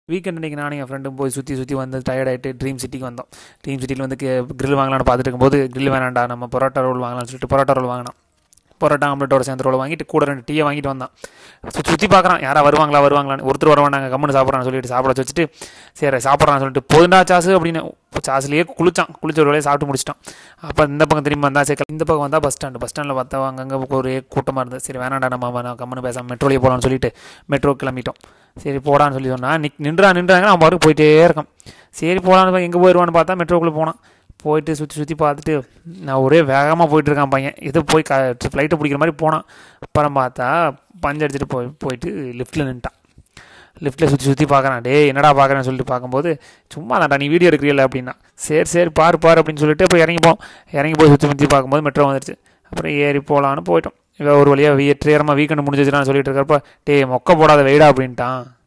weekend அன்றைக்கி நானும் என் ஃப்ரெண்டும் போய் சுற்றி சுற்றி வந்து டயர்ட் ஆகிட்டு ட்ரீம் சிட்டிக்கு வந்தோம் ட்ரீம் சிட்டியில் வந்து கிரில் வாங்கலாம்னு பார்த்துட்டு இருக்கும்போது கிரில் வேணாண்டா நம்ம பரோட்டா ரோல் வாங்கலாம்னு சொல்லிட்டு பரோட்டா ரோல் வாங்கினோம் பரோட்டா ஆம்லெட்டோட சேர்ந்து ரோல் வாங்கிட்டு கூட ரெண்டு டீயை வாங்கிட்டு வந்தான் சுற்றி சுற்றி பார்க்குறான் யாரா வருவாங்களா வருவாங்களான்னு ஒருத்தர் வருவாங்க கம்முன்னு சாப்பிட்றான்னு சொல்லிட்டு சாப்பிட வச்சுட்டு சரி சாப்பிட்றான்னு சொல்லிட்டு போதுண்டா சாசு அப்படின்னு சாஸ்லேயே குளிச்சான் குளிச்ச ஒரு வேலையை சாப்பிட்டு முடிச்சிட்டான் அப்போ இந்த பக்கம் திரும்பி வந்தா சரி இந்த பக்கம் வந்தால் பஸ் ஸ்டாண்டு பஸ் ஸ்டாண்டில் பார்த்தா அங்கங்கே ஒரே கூட்டமாக இருந்தது சரி வேணாண்டா நம்ம நான் கம்முன்னு பேசாமல் மெட்ரோலேயே போகலான்னு சொல்லிட்டு மெட்ரோ கிளம்பிட்டோம் சரி போடான்னு சொல்லி சொன்னா நிக் நின்றா நின்றாங்க அவன் பாட்டுக்கு போயிட்டே இருக்கான் சரி போகலான்னு எங்கே போயிடுவான்னு பார்த்தா மெட்ரோக்குள்ளே போனான் போயிட்டு சுற்றி சுற்றி பார்த்துட்டு நான் ஒரே வேகமாக போயிட்டுருக்கான் பையன் இது போய் க ஃப்ளைட்டை பிடிக்கிற மாதிரி போனான் அப்புறம் பார்த்தா பஞ்சு அடிச்சுட்டு போய் போயிட்டு லிஃப்ட்டில் நின்ட்டான் லிஃப்ட்டில் சுற்றி சுற்றி பார்க்குறான் டே என்னடா பார்க்குறேன்னு சொல்லிட்டு பார்க்கும்போது சும்மா தான்டா நீ வீடியோ எடுக்கிறீல்ல அப்படின்னா சரி சரி பாரு பாரு அப்படின்னு சொல்லிட்டு போய் இறங்கி போவோம் இறங்கி போய் சுற்றி சுற்றி பார்க்கும்போது மெட்ரோ வந்துருச்சு அப்புறம் ஏறி போகலான்னு போயிட்டோம் இவன் ஒரு வழியாக வெற்றிகரமாக வீக்கெண்டு முடிஞ்சிச்சுன்னு சொல்லிட்டு இருக்கிறப்ப டே மொக்க போடாத வெயிடா அப்படின்ட்டான்